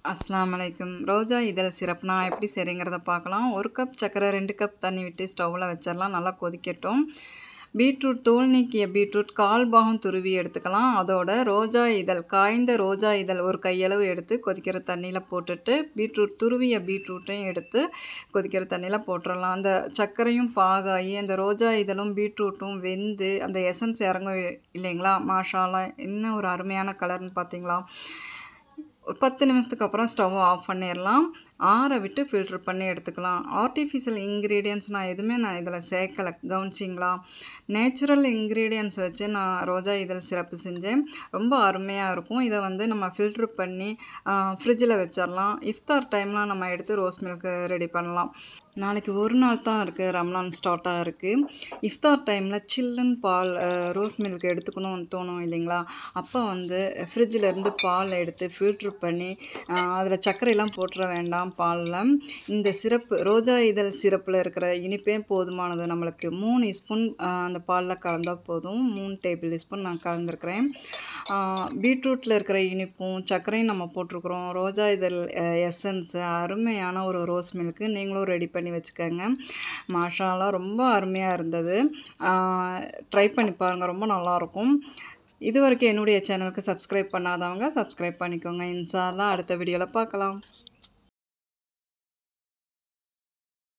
அஸ்ஸலாமு அலைக்கும் ரோஜா இதழ் சிரப் நான் எப்படி செய்கிறேங்கிறத பார்க்கலாம் ஒரு கப் சர்க்கரை ரெண்டு கப் தண்ணி விட்டு ஸ்டவ்வில் வச்சிடலாம் நல்லா கொதிக்கட்டும் பீட்ரூட் தோல் நீக்கிய பீட்ரூட் கால் பாகம் துருவி எடுத்துக்கலாம் அதோட ரோஜா இதழ் காய்ந்த ரோஜா இதழ் ஒரு கையளவு எடுத்து கொதிக்கிற தண்ணியில் போட்டுட்டு பீட்ரூட் துருவிய பீட்ரூட்டையும் எடுத்து கொதிக்கிற தண்ணியில் போட்டுடலாம் அந்த சர்க்கரையும் பாகாயி அந்த ரோஜா இதழும் பீட்ரூட்டும் வெந்து அந்த எசன்ஸ் இறங்கும் இல்லைங்களா மாஷாலா என்ன ஒரு அருமையான கலர்னு பார்த்தீங்களா ஒரு பத்து நிமிஷத்துக்கு அப்புறம் ஸ்டவ் ஆஃப் பண்ணிடலாம் ஆற விட்டு ஃபில்ட்ரு பண்ணி எடுத்துக்கலாம் ஆர்டிஃபிஷியல் இன்க்ரீடியன்ட்ஸ் நான் எதுவுமே நான் இதில் சேர்க்கலை கவனிச்சிங்களா நேச்சுரல் இன்க்ரீடியன்ட்ஸ் வச்சு நான் ரோஜா இதழ் சிறப்பு செஞ்சேன் ரொம்ப அருமையாக இருக்கும் இதை வந்து நம்ம ஃபில்ட்ரு பண்ணி ஃப்ரிட்ஜில் வச்சிடலாம் இஃப்தார் டைம்லாம் நம்ம எடுத்து ரோஸ் மில்க்கு ரெடி பண்ணலாம் நாளைக்கு ஒரு நாள் தான் இருக்குது ரம்லான் ஸ்டார்ட்டாக இருக்குது இஃப்தார் டைமில் சில்லுன்னு பால் ரோஸ் மில்க் எடுத்துக்கணும்னு தோணும் இல்லைங்களா அப்போ வந்து ஃப்ரிட்ஜில் இருந்து பால் எடுத்து ஃபில்ட்ரு பண்ணி அதில் சர்க்கரையெல்லாம் போட்டுற வேண்டாம் பாலில் இந்த சிறப்பு ரோஜா இதழ் சிறப்பில் இருக்கிற இனிப்பே போதுமானது நம்மளுக்கு மூணு ஸ்பூன் அந்த பாலில் கலந்தால் போதும் மூணு டேபிள் ஸ்பூன் நான் கலந்துருக்கிறேன் பீட்ரூட்டில் இருக்கிற இனிப்பும் சர்க்கரையும் நம்ம போட்டிருக்கிறோம் ரோஜா இதழ் எசன்ஸு அருமையான ஒரு ரோஸ் மில்க்கு நீங்களும் ரெடி பண்ணி வச்சுக்கோங்க மாஷாலாம் ரொம்ப அருமையாக இருந்தது ட்ரை பண்ணி பாருங்கள் ரொம்ப நல்லாயிருக்கும் இது வரைக்கும் என்னுடைய சேனலுக்கு சப்ஸ்கிரைப் பண்ணாதவங்க சப்ஸ்கிரைப் பண்ணிக்கோங்க இன்ஷால்லாம் அடுத்த வீடியோவில் பார்க்கலாம்